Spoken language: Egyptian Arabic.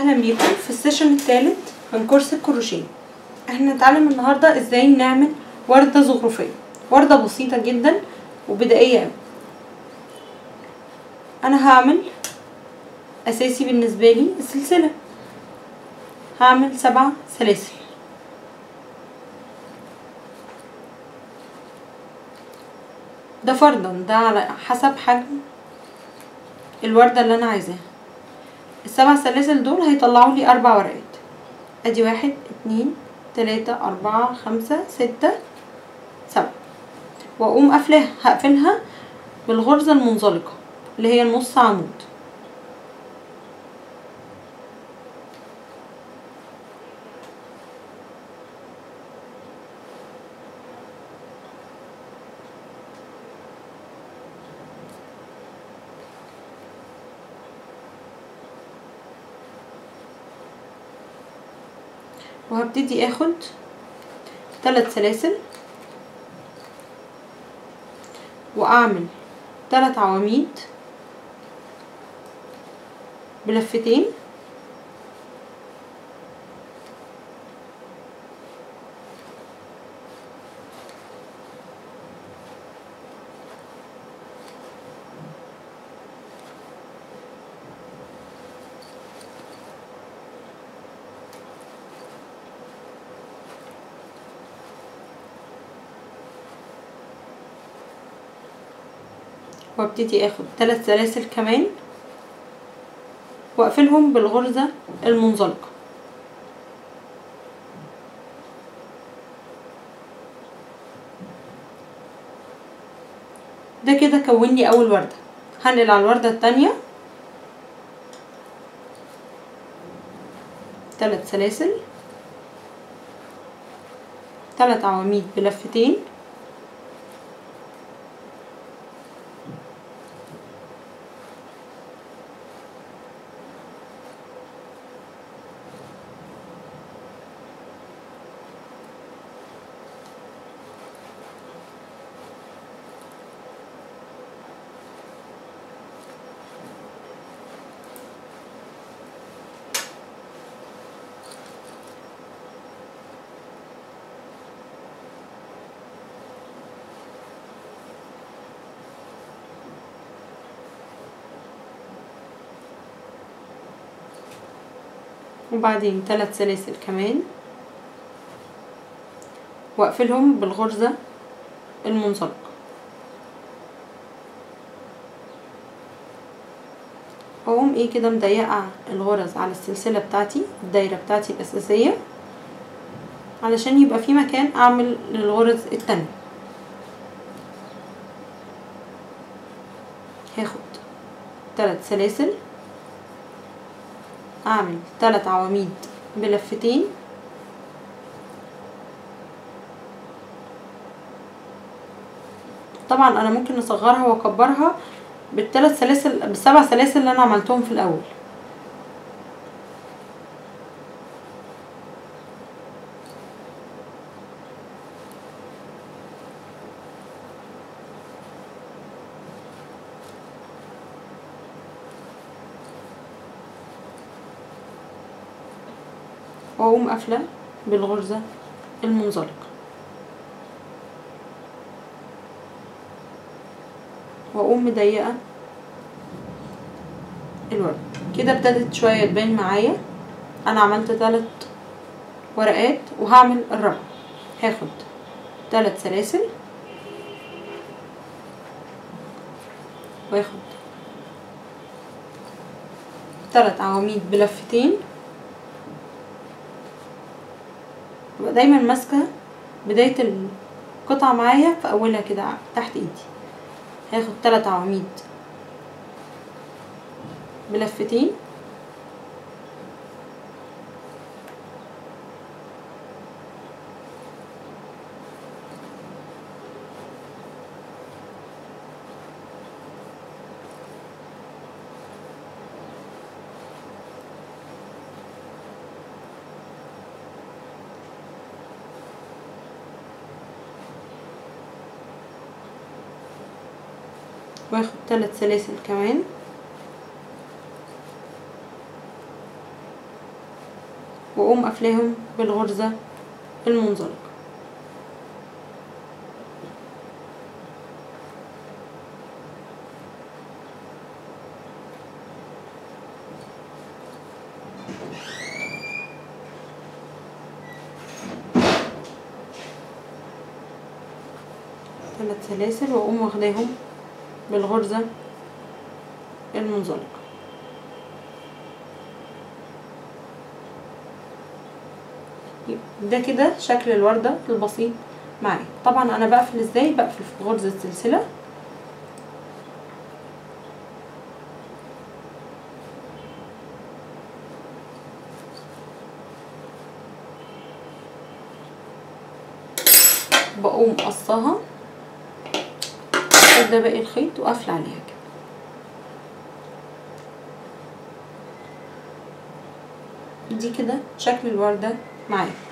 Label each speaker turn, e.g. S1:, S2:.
S1: اهلا بيكم في السيشن الثالث من كورس الكروشيه احنا هنتعلم النهارده ازاي نعمل ورده زخرفيه ورده بسيطه جدا وبدائيه قوي انا هعمل اساسي بالنسبه لي السلسله هعمل سبع سلاسل ده فرضا ده على حسب حجم الوردة اللي انا عايزاها السبع سلاسل دول هيطلعوا لي اربع ورقات ادي واحد اتنين تلاتة اربعة خمسة ستة سبعة واقوم قافلاها هقفلها بالغرزة المنزلقة اللي هي النص عمود وهبتدي اخد ثلاث سلاسل واعمل ثلاث عواميد بلفتين وابتدي اخد ثلاث سلاسل كمان واقفلهم بالغرزة المنزلقة ده كده كون لي اول وردة هنقل على الوردة التانية ثلاث سلاسل ثلاث عواميد بلفتين وبعدين ثلاث سلاسل كمان واقفلهم بالغرزة المنزلقة اقوم ايه كده مضيقة الغرز على السلسلة بتاعتي الدايرة بتاعتي الاساسية علشان يبقى في مكان اعمل للغرز التانية هاخد ثلاث سلاسل اعمل ثلاث عواميد بلفتين طبعا انا ممكن اصغرها واكبرها بالثلاث سلاسل بالسبع سلاسل اللي انا عملتهم في الاول واقوم قافله بالغرزه المنزلقه واقوم مضيقه الورد كده ابتدت شويه تبان معايا انا عملت ثلاث ورقات وهعمل الربع هاخد ثلاث سلاسل واخد ثلاث عواميد بلفتين ابقى دايما ماسكه بدايه القطعه معايا في اولها كده تحت ايدي هاخد ثلاث عواميد بلفتين واخد ثلاث سلاسل كمان واقوم قافلاهم بالغرزة المنزلقة ثلاث سلاسل واقوم واخداهم بالغرزة المنزلقة ده كده شكل الوردة البسيط معايا طبعا انا بقفل ازاي بقفل في غرزة سلسلة بقوم قصاها ده باقي الخيط وقافله عليها كده دي كده شكل الوردة معايا